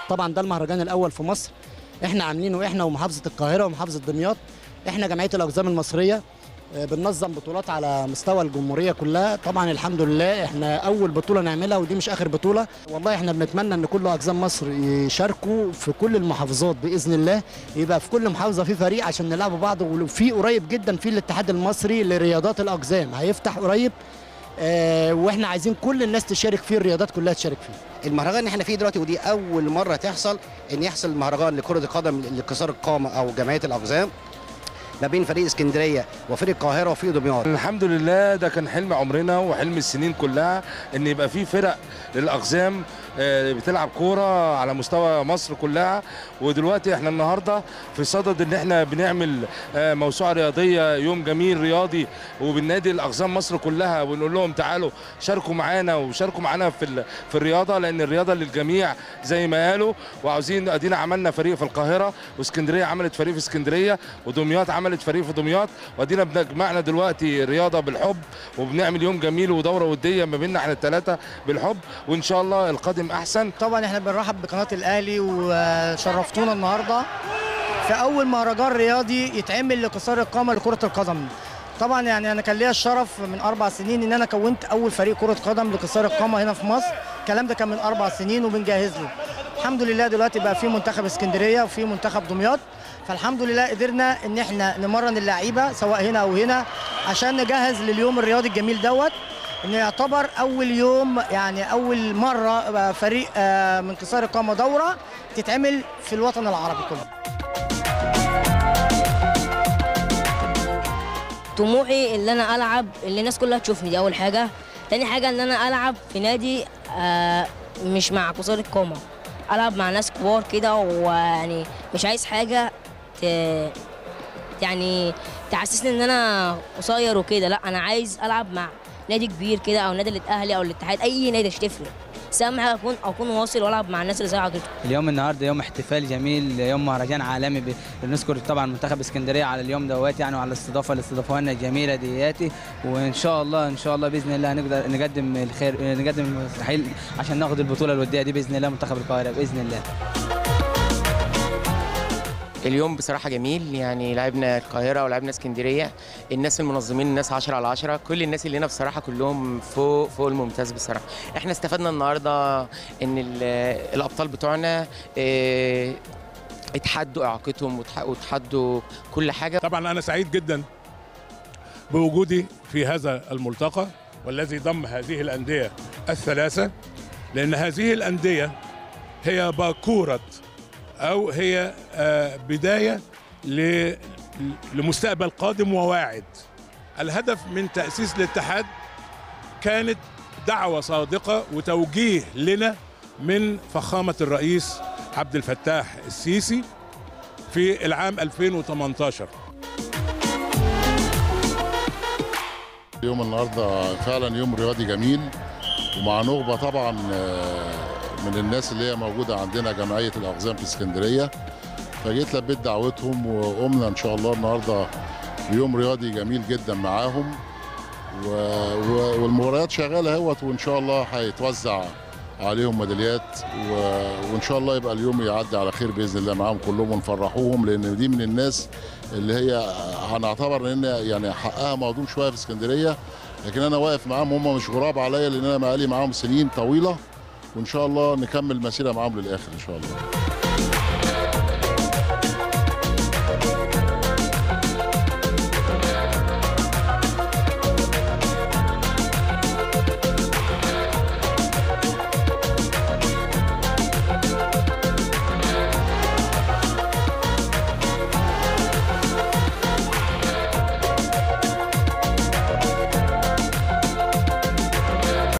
طبعا ده المهرجان الاول في مصر احنا عاملينه احنا ومحافظه القاهره ومحافظه دمياط احنا جمعيه الاقزام المصريه آه، بننظم بطولات على مستوى الجمهوريه كلها طبعا الحمد لله احنا اول بطوله نعملها ودي مش اخر بطوله والله احنا بنتمنى ان كل اقزام مصر يشاركوا في كل المحافظات باذن الله يبقى في كل محافظه في فريق عشان نلعبوا بعض وفي قريب جدا في الاتحاد المصري لرياضات الاقزام هيفتح قريب آه، واحنا عايزين كل الناس تشارك فيه الرياضات كلها تشارك فيه المهرجان اللي احنا فيه دلوقتي ودي اول مره تحصل ان يحصل مهرجان لكره القدم لكسار القامه او جمعيه الاقزام ما بين فريق اسكندريه وفريق القاهره وفريق دمياط الحمد لله ده كان حلم عمرنا وحلم السنين كلها ان يبقى في فرق للاقزام آه، بتلعب كوره على مستوى مصر كلها ودلوقتي احنا النهارده في صدد ان احنا بنعمل آه، موسوعه رياضيه يوم جميل رياضي وبننادي الاقزام مصر كلها ونقول لهم تعالوا شاركوا معانا وشاركوا معانا في ال- في الرياضه لان الرياضه للجميع زي ما قالوا وعاوزين ادينا عملنا فريق في القاهره واسكندريه عملت فريق في اسكندريه ودمياط عملت فريق في دمياط وادينا بنجمعنا دلوقتي رياضه بالحب وبنعمل يوم جميل ودوره وديه ما بيننا احنا الثلاثه بالحب وان شاء الله القادم احسن طبعا احنا بنرحب بقناه الاهلي وشرفتونا النهارده في اول مهرجان رياضي يتعمل لقصار القامه لكره القدم طبعا يعني انا كان ليا الشرف من اربع سنين ان انا كونت اول فريق كره قدم لقصار القامه هنا في مصر الكلام ده كان من اربع سنين وبنجهز له الحمد لله دلوقتي بقى في منتخب اسكندريه وفي منتخب دمياط فالحمد لله قدرنا ان احنا نمرن اللعيبه سواء هنا او هنا عشان نجهز لليوم الرياضي الجميل دوت انه يعتبر اول يوم يعني اول مره بقى فريق آه، من قصار القامه دوره تتعمل في الوطن العربي كله طموحي اللي انا العب اللي الناس كلها تشوفني دي اول حاجه تاني حاجه ان انا العب في نادي آه مش مع قصار القامه العب مع ناس كبار كده ويعني مش عايز حاجه ت... يعني تحسسني ان انا قصير وكده لا انا عايز العب مع نادي كبير كده او نادي الاهلي او الاتحاد اي نادي مش تفرق بس اهم حاجه اكون اكون واصل والعب مع الناس اللي زي حضرتك اليوم النهارده يوم احتفال جميل يوم مهرجان عالمي ب- بنشكر طبعا منتخب اسكندريه على اليوم دوت يعني وعلى الاستضافه اللي استضافوها لنا الجميله دياتي وان شاء الله ان شاء الله باذن الله هنقدر نقدم الخير نقدم المستحيل عشان ناخد البطوله الوديه دي باذن الله منتخب القاهره باذن الله اليوم بصراحة جميل يعني لعبنا القاهرة ولعبنا اسكندرية الناس المنظمين الناس 10 على 10 كل الناس اللي هنا بصراحة كلهم فوق فوق الممتاز بصراحة احنا استفدنا النهاردة ان ال- الأبطال بتوعنا اه، اتحدوا إعاقتهم وتح- وتحدوا كل حاجة طبعا انا سعيد جدا بوجودي في هذا الملتقى والذي ضم هذه الانديه الثلاثه لان هذه الانديه هي باكوره او هي آه، بدايه ل- لمستقبل قادم وواعد الهدف من تاسيس الاتحاد كانت دعوه صادقه وتوجيه لنا من فخامه الرئيس عبد الفتاح السيسي في العام 2018 يوم النهارده فعلا يوم رياضي جميل ومع نخبه طبعا آه، من الناس اللي هي موجوده عندنا جمعيه الاقزام في اسكندريه فجيت لبيت دعوتهم وقمنا ان شاء الله النهارده بيوم رياضي جميل جدا معاهم و... و... والمباريات شغاله اهوت وان شاء الله هيتوزع عليهم ميداليات و... وان شاء الله يبقى اليوم يعدي على خير باذن الله معاهم كلهم ونفرحوهم لان دي من الناس اللي هي هنعتبر ان يعني حقها مهضوم شويه في اسكندريه لكن انا واقف معاهم هم مش غراب عليا لان انا بقالي معاهم سنين طويله وان شاء الله نكمل المسيره معاهم للاخر ان شاء الله